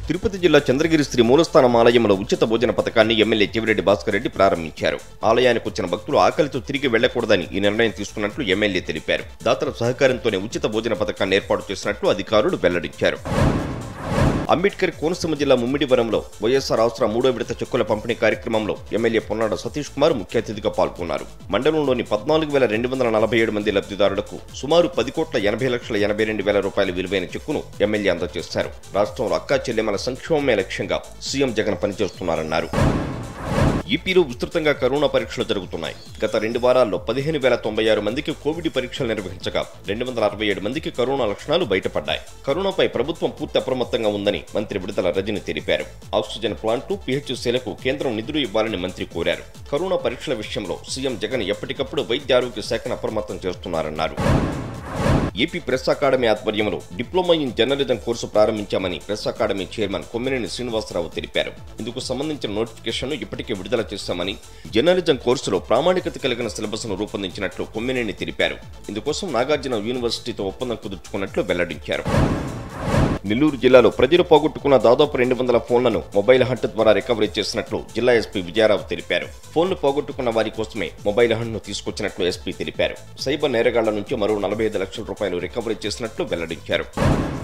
తిరుపతి జిల్లా చంద్రగిరి శ్రీ మూలస్థానం ఆలయంలో ఉచిత భోజన పథకాన్ని ఎమ్మెల్యే చెవిరెడ్డి భాస్కర్ రెడ్డి ప్రారంభించారు ఆలయానికి వచ్చిన భక్తులు ఆకలితో తిరిగి వెళ్లకూడదని ఈ నిర్ణయం తీసుకున్నట్లు ఎమ్మెల్యే తెలిపారు దాతల సహకారంతోనే ఉచిత భోజన పథకాన్ని ఏర్పాటు చేసినట్లు అధికారులు వెల్లడించారు అంబేద్కర్ కోనసీమ జిల్లా ముమ్మిడివరంలో వైఎస్ఆర్ అవసర మూడో విడత చెక్కుల పంపిణీ కార్యక్రమంలో ఎమ్మెల్యే పొన్నాడ సతీష్ కుమార్ ముఖ్య అతిథిగా పాల్గొన్నారు మండలంలోని పద్నాలుగు వేల రెండు వందల నలభై ఏడు మంది లబ్ధిదారులకు సుమారు పది కోట్ల ఎనభై లక్షల ఎనభై రెండు వేల రూపాయల విలువైన చెక్కును ఎమ్మెల్యే అందజేశారు రాష్ట్రంలో అక్కా చెల్లెమల సంక్షేమమే లక్ష్యంగా సీఎం జగన్ పనిచేస్తున్నారన్నారు ఈపీలో విస్తృతంగా కరోనా పరీక్షలు జరుగుతున్నాయి గత రెండు వారాల్లో పదిహేను వేల తొంభై ఆరు మందికి కోవిడ్ పరీక్షలు నిర్వహించగా రెండు వందల అరవై ఏడు మందికి కరోనా లక్షణాలు బయటపడ్డాయి కరోనాపై ప్రభుత్వం పూర్తి అప్రమత్తంగా ఉందని మంత్రి విడుదల రజని తెలిపారు ఆక్సిజన్ ప్లాంట్లు పిహెచ్సిలకు కేంద్రం నిధులు ఇవ్వాలని మంత్రి కోరారు కరోనా పరీక్షల విషయంలో సీఎం జగన్ ఎప్పటికప్పుడు వైద్య ఆరోగ్య శాఖను అప్రమత్తం చేస్తున్నారన్నారు ఏపీ ప్రెస్ అకాడమీ ఆధ్వర్యంలో డిప్లొమా ఇన్ జర్నలిజం కోర్సు ప్రారంభించామని press academy chairman Kommineni Srinivasa Rao తెలిపారు ఇందుకు సంబంధించిన నోటిఫికేషన్ను ఇప్పటికే విడుదల చేశామని జర్నలిజం కోర్సులో ప్రామాణికత కలిగిన సిలబస్ ను రూపొందించినట్లు కొమ్మినేని తెలిపారు ఇందుకోసం నాగార్జున యూనివర్సిటీతో ఒప్పందం కుదుర్చుకున్నట్లు వెల్లడించారు నెల్లూరు జిల్లాలో ప్రజలు పోగొట్టుకున్న దాదాపు రెండు వందల ఫోన్లను మొబైల్ హంట్ ద్వారా రికవరీ చేసినట్లు జిల్లా ఎస్పీ విజయారావు తెలిపారు ఫోన్లు పోగొట్టుకున్న వారి కోసమే మొబైల్ హంట్ ను తీసుకొచ్చినట్లు ఎస్పీ తెలిపారు సైబర్ నేరగాళ్ల నుంచి మరో నలభై ఐదు లక్షల రూపాయలు రికవరీ చేసినట్లు వెల్లడించారు